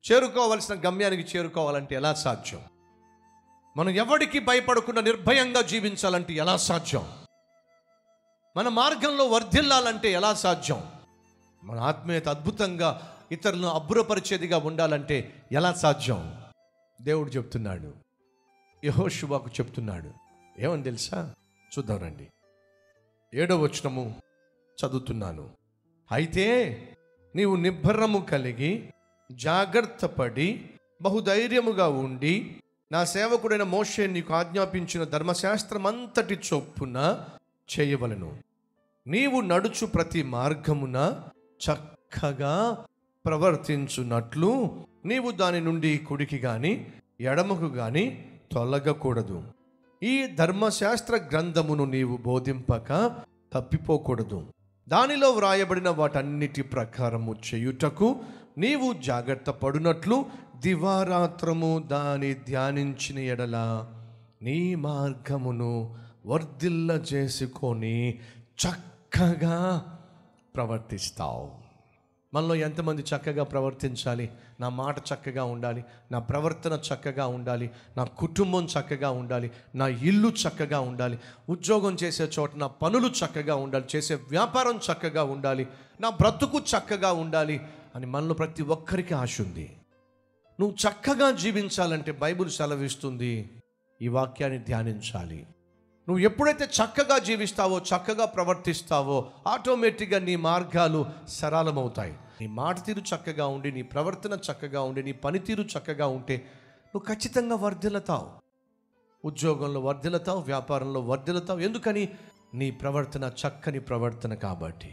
చేరుకోవలసిన గమ్యానికి చేరుకోవాలంటే ఎలా సాధ్యం మనం ఎవడికి భయపడకుండా నిర్భయంగా జీవించాలంటే ఎలా సాధ్యం మన మార్గంలో వర్ధిల్లాలంటే ఎలా సాధ్యం మన ఆత్మీయత అద్భుతంగా ఇతరులను అబ్బురపరిచేదిగా ఉండాలంటే ఎలా సాధ్యం దేవుడు చెప్తున్నాడు యహోశువాకు చెప్తున్నాడు ఏమని తెలుసా చూద్దాం రండి ఏడో వచనము చదువుతున్నాను అయితే నీవు నిబ్బరము కలిగి జాగ్రత్త పడి బహుధైర్యముగా ఉండి నా సేవకుడైన మోషే నీకు ఆజ్ఞాపించిన ధర్మశాస్త్రమంతటి చొప్పున చేయవలను నీవు నడుచు ప్రతి మార్గమున చక్కగా ప్రవర్తించున్నట్లు నీవు దాని నుండి కుడికి గాని ఎడమకు గాని తొలగకూడదు ఈ ధర్మశాస్త్ర గ్రంథమును నీవు బోధింపక తప్పిపోకూడదు దానిలో వ్రాయబడిన వాటన్నిటి ప్రకారము చేయుటకు నీవు జాగ్రత్త పడునట్లు దివారాత్రము దాని ధ్యానించిన ఎడల నీ మార్గమును వర్ధిల్ల చేసుకొని చక్కగా ప్రవర్తిస్తావు మనలో ఎంతమంది చక్కగా ప్రవర్తించాలి నా మాట చక్కగా ఉండాలి నా ప్రవర్తన చక్కగా ఉండాలి నా కుటుంబం చక్కగా ఉండాలి నా ఇల్లు చక్కగా ఉండాలి ఉద్యోగం చేసే చోట నా పనులు చక్కగా ఉండాలి చేసే వ్యాపారం చక్కగా ఉండాలి నా బ్రతుకు చక్కగా ఉండాలి అని మనలో ప్రతి ఒక్కరికి ఆశ ఉంది నువ్వు చక్కగా జీవించాలంటే బైబిల్ సెలవిస్తుంది ఈ వాక్యాన్ని ధ్యానించాలి నువ్వు ఎప్పుడైతే చక్కగా జీవిస్తావో చక్కగా ప్రవర్తిస్తావో ఆటోమేటిక్గా నీ మార్గాలు సరళమవుతాయి నీ మాట తీరు చక్కగా ఉండి నీ ప్రవర్తన చక్కగా ఉండి నీ పనితీరు చక్కగా ఉంటే నువ్వు ఖచ్చితంగా వర్ధిల్లుతావు ఉద్యోగంలో వర్ధిల్లుతావు వ్యాపారంలో వర్ధిల్లుతావు ఎందుకని నీ ప్రవర్తన చక్కని ప్రవర్తన కాబట్టి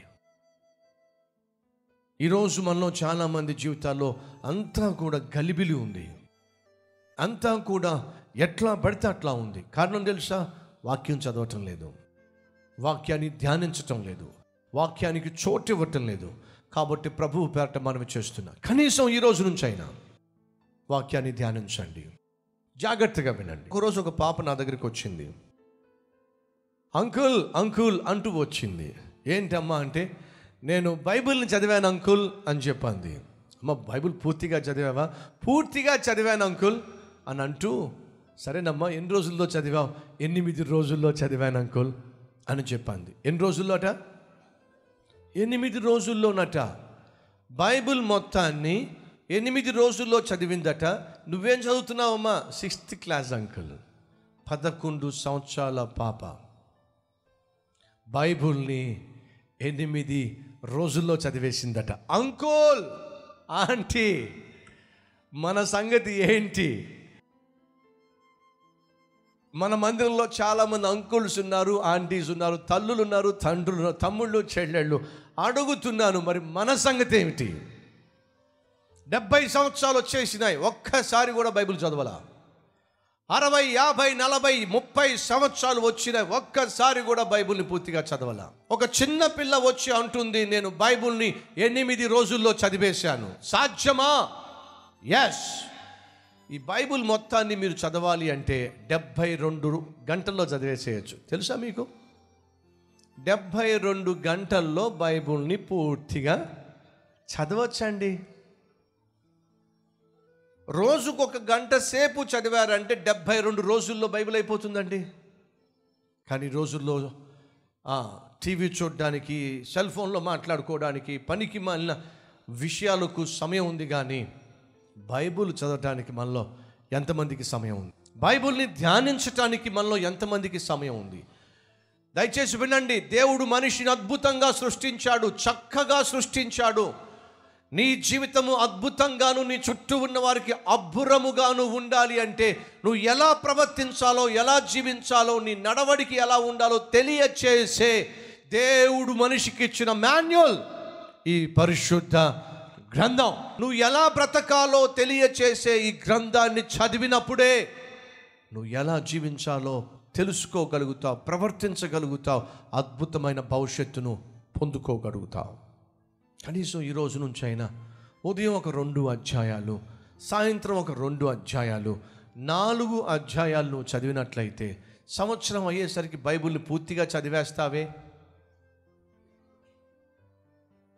ఈరోజు మనలో చాలామంది జీవితాల్లో అంతా కూడా గలిబిలి ఉంది అంతా కూడా ఎట్లా పడితే అట్లా ఉంది కారణం తెలుసా వాక్యం చదవటం లేదు వాక్యాన్ని ధ్యానించటం లేదు వాక్యానికి చోటు ఇవ్వటం లేదు కాబట్టి ప్రభువు పేరట మనం చేస్తున్నా కనీసం ఈ రోజు నుంచి అయినా వాక్యాన్ని ధ్యానించండి జాగ్రత్తగా వినండి ఒకరోజు ఒక పాప నా దగ్గరికి వచ్చింది అంకుల్ అంకుల్ అంటూ వచ్చింది ఏంటమ్మా అంటే నేను బైబిల్ని చదివాను అంకుల్ అని చెప్పింది అమ్మ బైబిల్ పూర్తిగా చదివావా పూర్తిగా చదివాను అంకుల్ అని అంటూ సరేనమ్మా ఎన్ని రోజుల్లో చదివావు ఎనిమిది రోజుల్లో చదివాను అంకుల్ అని చెప్పింది ఎన్ని రోజుల్లోట ఎనిమిది రోజుల్లోనట బైబిల్ మొత్తాన్ని ఎనిమిది రోజుల్లో చదివిందట నువ్వేం చదువుతున్నావమ్మా సిక్స్త్ క్లాస్ అంకుల్ పదకొండు సంవత్సరాల పాప బైబుల్ని ఎనిమిది రోజుల్లో చదివేసిందట అంకుల్ ఆంటీ మన సంగతి ఏంటి మన మందిరంలో చాలామంది అంకుల్స్ ఉన్నారు ఆంటీస్ ఉన్నారు తల్లులు ఉన్నారు తండ్రులు ఉన్నారు తమ్ముళ్ళు చెల్లెళ్ళు అడుగుతున్నాను మరి మన సంగతి ఏమిటి డెబ్బై సంవత్సరాలు వచ్చేసినాయి ఒక్కసారి కూడా బైబిల్ చదవాలా అరవై యాభై నలభై ముప్పై సంవత్సరాలు వచ్చిన ఒక్కసారి కూడా బైబిల్ని పూర్తిగా చదవాల ఒక చిన్న పిల్ల వచ్చి అంటుంది నేను బైబిల్ని ఎనిమిది రోజుల్లో చదివేశాను సాధ్యమా ఎస్ ఈ బైబిల్ మొత్తాన్ని మీరు చదవాలి అంటే డెబ్భై రెండు గంటల్లో చదివేసేయచ్చు తెలుసా మీకు డెబ్భై రెండు గంటల్లో బైబిల్ని పూర్తిగా చదవచ్చండి రోజుకు ఒక గంట సేపు చదివారంటే డెబ్భై రెండు రోజుల్లో బైబిల్ అయిపోతుందండి కానీ ఈ రోజుల్లో ఆ, టీవీ చూడడానికి సెల్ ఫోన్లో మాట్లాడుకోవడానికి పనికి మాలిన విషయాలకు సమయం ఉంది కానీ బైబిల్ చదవటానికి మనలో ఎంతమందికి సమయం ఉంది బైబిల్ని ధ్యానించటానికి మనలో ఎంతమందికి సమయం ఉంది దయచేసి వినండి దేవుడు మనిషిని అద్భుతంగా సృష్టించాడు చక్కగా సృష్టించాడు నీ జీవితము అద్భుతంగాను నీ చుట్టూ ఉన్న వారికి అబ్బురముగాను ఉండాలి అంటే నువ్వు ఎలా ప్రవర్తించాలో ఎలా జీవించాలో నీ నడవడికి ఎలా ఉండాలో తెలియచేసే దేవుడు మనిషికి ఇచ్చిన మాన్యువల్ ఈ పరిశుద్ధ గ్రంథం నువ్వు ఎలా బ్రతకాలో తెలియచేసే ఈ గ్రంథాన్ని చదివినప్పుడే నువ్వు ఎలా జీవించాలో తెలుసుకోగలుగుతావు ప్రవర్తించగలుగుతావు అద్భుతమైన భవిష్యత్తును పొందుకోగలుగుతావు కనీసం ఈ రోజు నుంచి అయినా ఉదయం ఒక రెండు అధ్యాయాలు సాయంత్రం ఒక రెండు అధ్యాయాలు నాలుగు అధ్యాయాలు నువ్వు చదివినట్లయితే సంవత్సరం అయ్యేసరికి బైబిల్ని పూర్తిగా చదివేస్తావే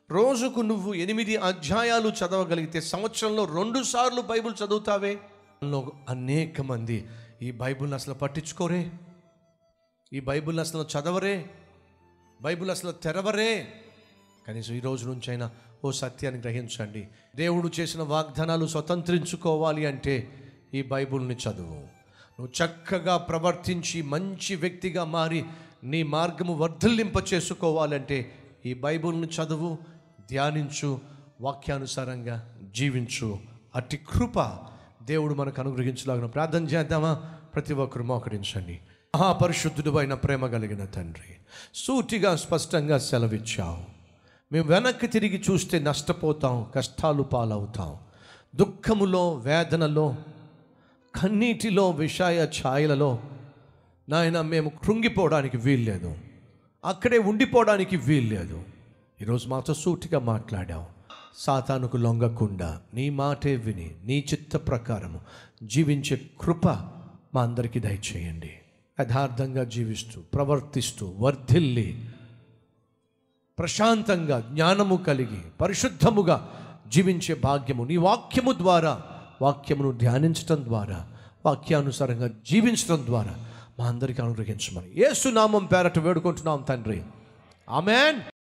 రోజుకు నువ్వు ఎనిమిది అధ్యాయాలు చదవగలిగితే సంవత్సరంలో రెండు సార్లు బైబిల్ చదువుతావే అందులో అనేక మంది ఈ బైబిల్ని అసలు పట్టించుకోరే ఈ బైబిల్ అసలు చదవరే బైబిల్ అసలు తెరవరే కనీసం ఈ రోజు నుంచైనా ఓ సత్యాన్ని గ్రహించండి దేవుడు చేసిన వాగ్దానాలు స్వతంత్రించుకోవాలి అంటే ఈ బైబిల్ని చదువు నువ్వు చక్కగా ప్రవర్తించి మంచి వ్యక్తిగా మారి నీ మార్గము వర్ధలింప చేసుకోవాలంటే ఈ బైబిల్ని చదువు ధ్యానించు వాక్యానుసారంగా జీవించు అట్టి కృప దేవుడు మనకు అనుగ్రహించలాగిన ప్రార్థన చేద్దామా ప్రతి ఒక్కరు మోకరించండి మహాపరిశుద్ధుడు అయిన ప్రేమ కలిగిన తండ్రి సూటిగా స్పష్టంగా సెలవిచ్చావు మేము వెనక్కి తిరిగి చూస్తే నష్టపోతాం కష్టాలు పాలవుతాం దుఃఖములో వేదనలో కన్నీటిలో విషాయ ఛాయలలో నాయన మేము కృంగిపోవడానికి వీల్లేదు అక్కడే ఉండిపోవడానికి వీల్లేదు ఈరోజు మాతో సూటిగా మాట్లాడావు సాతానుకు లొంగకుండా నీ మాటే విని నీ చిత్త ప్రకారము జీవించే కృప మా అందరికీ దయచేయండి యథార్థంగా జీవిస్తూ ప్రవర్తిస్తూ వర్ధిల్లి ప్రశాంతంగా జ్ఞానము కలిగి పరిశుద్ధముగా జీవించే భాగ్యము నీ వాక్యము ద్వారా వాక్యమును ధ్యానించటం ద్వారా వాక్యానుసారంగా జీవించడం ద్వారా మా అందరికీ అనుగ్రహించమని యేసు నామం పేరట వేడుకుంటున్నాం తండ్రి ఆమెన్